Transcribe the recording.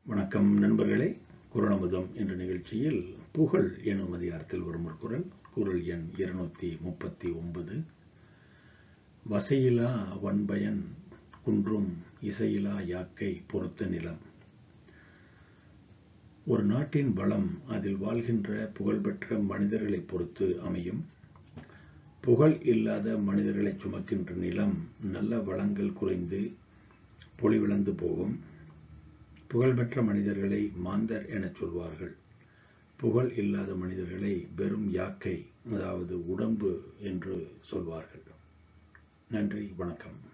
வணக்கம் நண்பர்களே குரலமுதம் என்ற நிகழ்ச்சியில் புகழ் எனும் அதிகாரத்தில் வரும் ஒரு குரல் குரல் எண் இருநூத்தி முப்பத்தி ஒன்பது வசையிலா வன்பயன் குன்றும் இசையிலா யாக்கை பொறுத்த நிலம் ஒரு நாட்டின் வளம் அதில் வாழ்கின்ற புகழ்பெற்ற மனிதர்களை பொறுத்து அமையும் புகழ் இல்லாத மனிதர்களை சுமக்கின்ற நிலம் நல்ல வளங்கள் குறைந்து பொலிவிழந்து போகும் புகழ்பெற்ற மனிதர்களை மாந்தர் எனச் சொல்வார்கள் புகழ் இல்லாத மனிதர்களை வெறும் யாக்கை அதாவது உடம்பு என்று சொல்வார்கள் நன்றி வணக்கம்